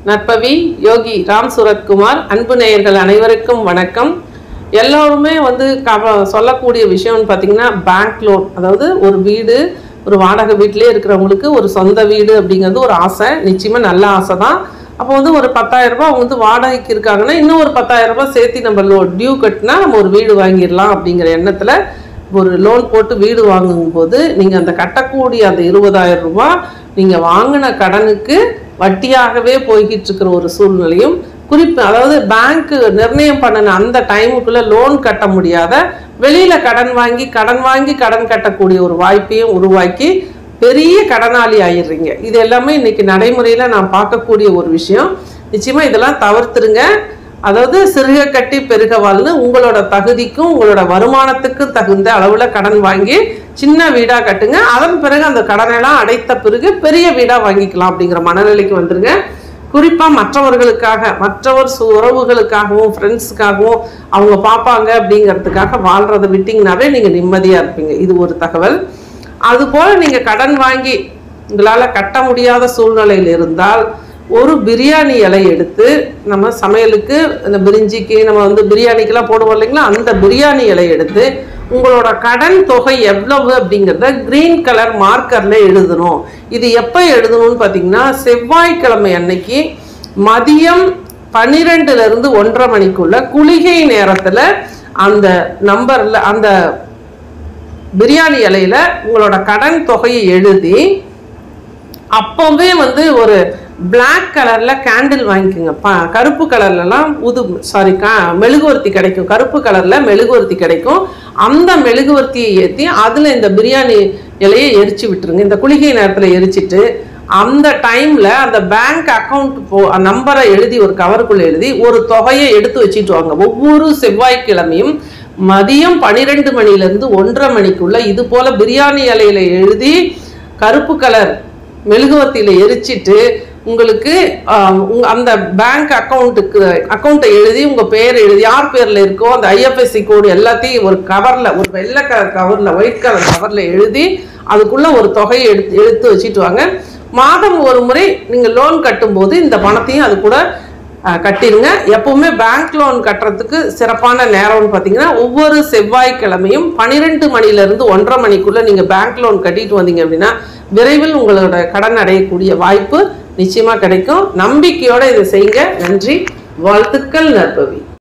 நற்பவி யோகி ராம் சுரத்குமார் அன்பு நேயர்கள் அனைவருக்கும் வணக்கம் எல்லோருமே வந்து கவ சொல்லக்கூடிய விஷயம்னு பார்த்தீங்கன்னா பேங்க் லோன் அதாவது ஒரு வீடு ஒரு வாடகை வீட்டிலே இருக்கிறவங்களுக்கு ஒரு சொந்த வீடு அப்படிங்கிறது ஒரு ஆசை நிச்சயமாக நல்ல ஆசை தான் அப்போ வந்து ஒரு பத்தாயிரம் ரூபாய் அவங்க வந்து வாடகைக்கு இருக்காங்கன்னா இன்னும் ஒரு பத்தாயிரம் ரூபாய் சேர்த்து நம்ம லோ டியூ கட்டினா நம்ம ஒரு வீடு வாங்கிடலாம் அப்படிங்கிற எண்ணத்தில் ஒரு லோன் போட்டு வீடு வாங்கும்போது நீங்கள் அந்த கட்டக்கூடிய அந்த இருபதாயிரம் ரூபாய் நீங்கள் வாங்கின கடனுக்கு வட்டியாகவே போய்கிட்டு இருக்கிற ஒரு சூழ்நிலையும் குறிப்பு அதாவது பேங்க் நிர்ணயம் பண்ணின அந்த டைமுக்குள்ள லோன் கட்ட முடியாத வெளியில கடன் வாங்கி கடன் வாங்கி கடன் கட்டக்கூடிய ஒரு வாய்ப்பையும் உருவாக்கி பெரிய கடனாளி ஆயிடுறீங்க இது எல்லாமே இன்னைக்கு நடைமுறையில நான் பார்க்கக்கூடிய ஒரு விஷயம் நிச்சயமா இதெல்லாம் தவிர்த்துருங்க அதாவது சிறுக கட்டி பெருக வாழ்னு உங்களோட தகுதிக்கும் உங்களோட வருமானத்துக்கும் தகுந்த அளவுல கடன் வாங்கி சின்ன வீடா கட்டுங்க அதன் பிறகு அந்த கடனெல்லாம் அடைத்த பிறகு பெரிய வீடா வாங்கிக்கலாம் அப்படிங்கிற மனநிலைக்கு வந்துருங்க குறிப்பா மற்றவர்களுக்காக மற்றவர் சு- உறவுகளுக்காகவும் ஃப்ரெண்ட்ஸுக்காகவும் அவங்க பார்ப்பாங்க அப்படிங்கிறதுக்காக வாழ்றதை விட்டீங்கன்னாவே நீங்க நிம்மதியா இருப்பீங்க இது ஒரு தகவல் அதுபோல நீங்க கடன் வாங்கி உங்களால கட்ட முடியாத சூழ்நிலையில் இருந்தால் ஒரு பிரியாணி இலை எடுத்து நம்ம சமையலுக்கு இந்த பிரிஞ்சிக்கு நம்ம வந்து பிரியாணிக்கெல்லாம் போடுவோம் இல்லைங்களா அந்த பிரியாணி இலை எடுத்து உங்களோட கடன் தொகை எவ்வளவு அப்படிங்கிறத கிரீன் கலர் மார்க்கர்ல எழுதணும் இது எப்போ எழுதணும்னு பார்த்தீங்கன்னா செவ்வாய்க்கிழமை அன்னைக்கு மதியம் பன்னிரெண்டுல இருந்து ஒன்றரை மணிக்குள்ள குளிகை நேரத்துல அந்த நம்பர்ல அந்த பிரியாணி இலையில உங்களோட கடன் தொகையை எழுதி அப்போவே வந்து ஒரு Black கலர்ல கேண்டில் வாங்கிக்கோங்க ப- கருப்பு கலர்லலாம் உது சாரி மெழுகுவர்த்தி கிடைக்கும் கருப்பு கலர்ல மெழுகுவர்த்தி கிடைக்கும் அந்த மெழுகுவர்த்தியை ஏற்றி அதுல இந்த பிரியாணி இலையை எரிச்சு விட்டுருங்க இந்த குளிகை நேரத்துல எரிச்சிட்டு அந்த டைம்ல அந்த பேங்க் அக்கவுண்ட் போ நம்பரை எழுதி ஒரு கவருக்குள்ள எழுதி ஒரு தொகையை எடுத்து வச்சுட்டு வாங்க ஒவ்வொரு செவ்வாய்க்கிழமையும் மதியம் பன்னிரெண்டு மணில இருந்து ஒன்றரை மணிக்குள்ள இது போல பிரியாணி இலையில எழுதி கருப்பு கலர் மெழுகுவர்த்தியில எரிச்சிட்டு உங்களுக்கு ஆஹ், உங்க அந்த பேங்க் அக்கௌண்ட்டுக்கு அக்கௌண்ட்டை எழுதி உங்க பேர் எழுதி யார் பேர்ல இருக்கோ அந்த ஐஎஃப்எஸ்சி கோடு எல்லாத்தையும் ஒரு கவர்ல ஒரு வெள்ளை கலர் கவர்ல ஒயிட் கலர் கவர்ல எழுதி அதுக்குள்ள ஒரு தொகையை எடுத்து எடுத்து வச்சுட்டு வாங்க மாதம் ஒரு முறை நீங்க லோன் கட்டும்போது இந்த பணத்தையும் அது கூட அஹ், கட்டிடுங்க எப்பவுமே பேங்க் லோன் கட்டுறதுக்கு சிறப்பான நேரம்னு பார்த்தீங்கன்னா ஒவ்வொரு செவ்வாய்க்கிழமையும் பன்னிரெண்டு மணிலேருந்து ஒன்றரை மணிக்குள்ள நீங்கள் பேங்க் லோன் கட்டிட்டு வந்தீங்க அப்படின்னா விரைவில் உங்களோட கடன் அடையக்கூடிய வாய்ப்பு நிச்சயமாக கிடைக்கும் நம்பிக்கையோட இதை செய்யுங்க நன்றி வாழ்த்துக்கள் நற்பவி